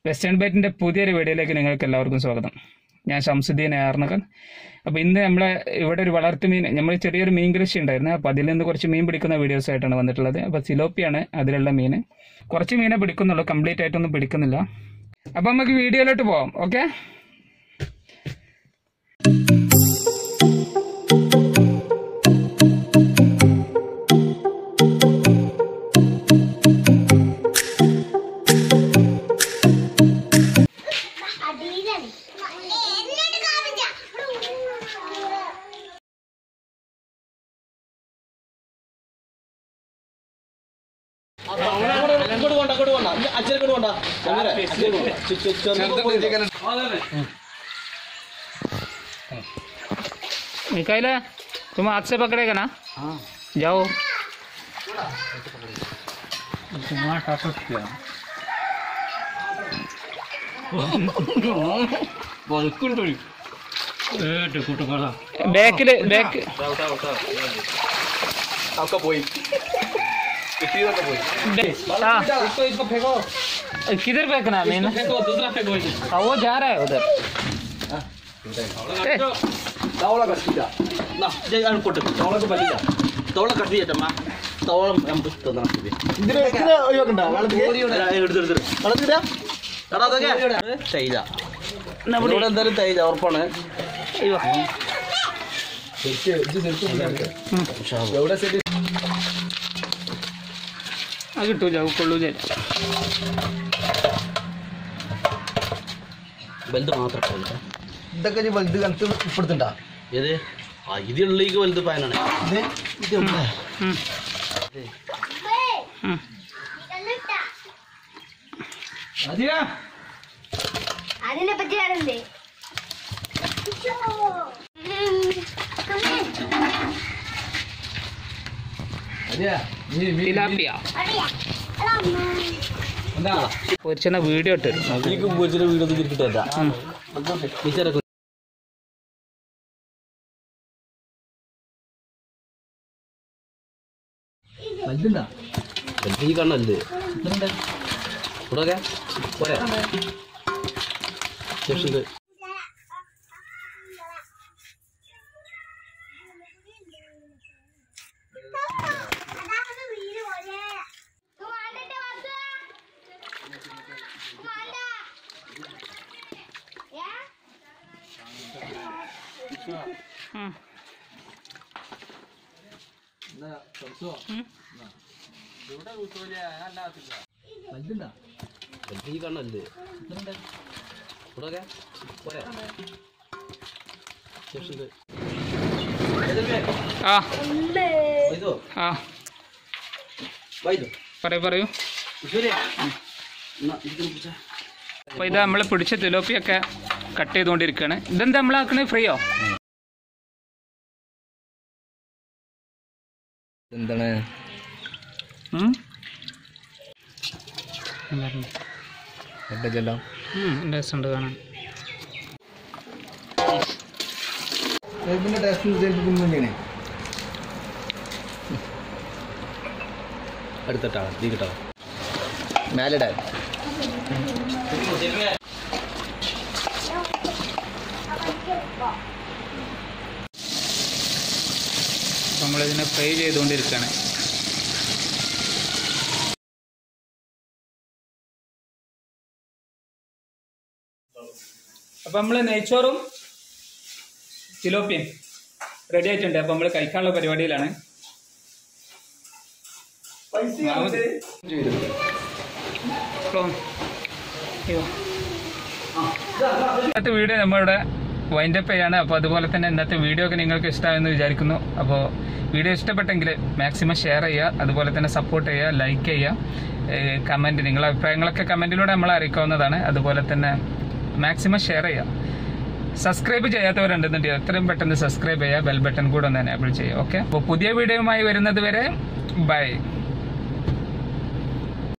Western ബൈറ്റിന്റെ പുതിയൊരു വീഡിയോയിലേക്ക് നിങ്ങൾക്ക് എല്ലാവർക്കും സ്വാഗതം ഞാൻ ഷംസുദ്ദീൻ ആർണകൻ അപ്പോൾ ഇന്ന് നമ്മളെ ഇവിടെ ഒരു വളർത്തു മീൻ നമ്മൾ ചെറിയൊരു മീൻ കൃഷി ഉണ്ടായിരുന്നു അപ്പോൾ അതിൽ നിന്ന് കുറച്ച് മീൻ പിടിക്കുന്ന വീഡിയോസ് ആയിട്ടാണ് വന്നിട്ടുള്ളത് അപ്പോൾ സിലോപ്പിയാണ് അതിലുള്ള മീൻ കുറച്ച് മീനെ പിടിക്കുന്നുള്ളൂ കംപ്ലീറ്റ് ആയിട്ടൊന്നും പിടിക്കുന്നില്ല അപ്പോൾ നമുക്ക് വീഡിയോയിലോട്ട് പോവാം ഓക്കെ അടിയിലാണ് എന്നോട് കാണിച്ച അങ്ങോട്ട് പോണ്ട അങ്ങോട്ട് പോണ്ട അച്ഛനോട് പോണ്ട അങ്ങനെ അച്ഛനോട് പോണ്ട. ചെ- ചെ- ചെറുപ്പം പോയി. निकाला तुम हाथ से पकड़ेगा ना जाओ ബാക്കില് ബാക്ക് ഒക്കെ പോയി കിട്ടിയതൊക്കെ പോയി हाँ किधर फेंकना है मीन हाँ वो जा रहा है उधर ए, തവള കട്ടില്ല കൊട്ട് തവളക്ക് പറ്റില്ല തവള കട്ടി ചേട്ടമ്മ തവള നമുക്ക് തന്നാ മതി. എടാ, എടുത്ത് എടുത്ത് എടുത്ത്. വെള്ളത്തിലിടാ? എടാ, അതൊക്കെ തൈല നമ്മുടെ- ഇവിടെ എന്തായാലും തൈല ഉറപ്പാണ് അയ്യോ. അത് കിട്ടൂല അത് കൊള്ളൂല വലുത് മാത്രം പോയില്ല. ഇതൊക്കെ ഇനി വലുത് കണക്ക് ഇപ്പെടുത്തുണ്ടാ ഏത് ആ ഇതിനുള്ളിലേക്ക് വലുത് പാനാണ് ഇത് ഉം. ഉം. അതിനെ പറ്റി അറിയണ്ടേ തിലാപ്പിയ എന്താ പൊരിച്ചെന്ന വീഡിയോ ഇട്ട് തരും. അതിലേക്ക് പോയിച്ചിട്ട് വീടൊന്നും കിട്ടില്ല ടീച്ചറെ വലുതുണ്ടാ ഈ കണ്ണല്ലേ ഇവിടെ പോരെ ശേഷം ഉം. വലുതുണ്ടാ ഈ കണ്ണല്ലേ ഇവിടെ പോരെ ശേഷം ആ ഇതോ ആ വൈദോ പറയൂ പറയൂ ശരിയാ എന്നാ ഇതിന് പിടിച്ചാ അപ്പോൾ ഇത് നമ്മൾ പിടിച്ച തിലോപ്പിയൊക്കെ കട്ട് ചെയ്തുകൊണ്ടിരിക്കുകയാണ് ഇതെന്താ നമ്മളാക്കണേ ഫ്രീയോ എന്താണ് എല്ലാം രസമുണ്ട് കാണാൻ ഇതിന്റെ ടേസ്റ്റ് ചിലപ്പോൾ തന്നെയാണ് അടുത്തിട്ടാ നീ കിട്ടാ മേലിടാൻ അപ്പോൾ നമ്മളിതിനെ ഫ്രൈ ചെയ്തുകൊണ്ടിരിക്കുകയാണ് അപ്പം നമ്മൾ നെയ്ച്ചോറും തിലോപ്പിയും റെഡി ആയിട്ടുണ്ട് അപ്പം നമ്മൾ കഴിക്കാനുള്ള പരിപാടിയിലാണ് അപ്പോൾ, അയ്യോ. ഇന്നത്തെ വീഡിയോ നമ്മളിവിടെ വൈൻഡപ്പ് ചെയ്യാണ് അപ്പോൾ അതുപോലെ തന്നെ ഇന്നത്തെ വീഡിയോ ഒക്കെ നിങ്ങൾക്ക് ഇഷ്ടമായെന്ന് വിചാരിക്കുന്നു അപ്പോൾ വീഡിയോ ഇഷ്ടപ്പെട്ടെങ്കിൽ മാക്സിമം ഷെയർ ചെയ്യുക അതുപോലെ തന്നെ സപ്പോർട്ട് ചെയ്യുക ലൈക്ക് ചെയ്യുക കമൻറ്റ് നിങ്ങളുടെ അഭിപ്രായങ്ങളൊക്കെ കമൻറ്റിലൂടെ നമ്മളെ അറിയിക്കാവുന്നതാണ് അതുപോലെ തന്നെ മാക്സിമം ഷെയർ ചെയ്യുക സബ്സ്ക്രൈബ് ചെയ്യാത്തവരുണ്ടെന്നുണ്ടെങ്കിൽ എത്രയും പെട്ടെന്ന് സബ്സ്ക്രൈബ് ചെയ്യുക ബെൽ ബട്ടൺ കൂടെ ഒന്ന് എനേബിൾ ചെയ്യുക ഓക്കെ അപ്പോൾ പുതിയ വീഡിയോയുമായി വരുന്നത് വരെ ബൈ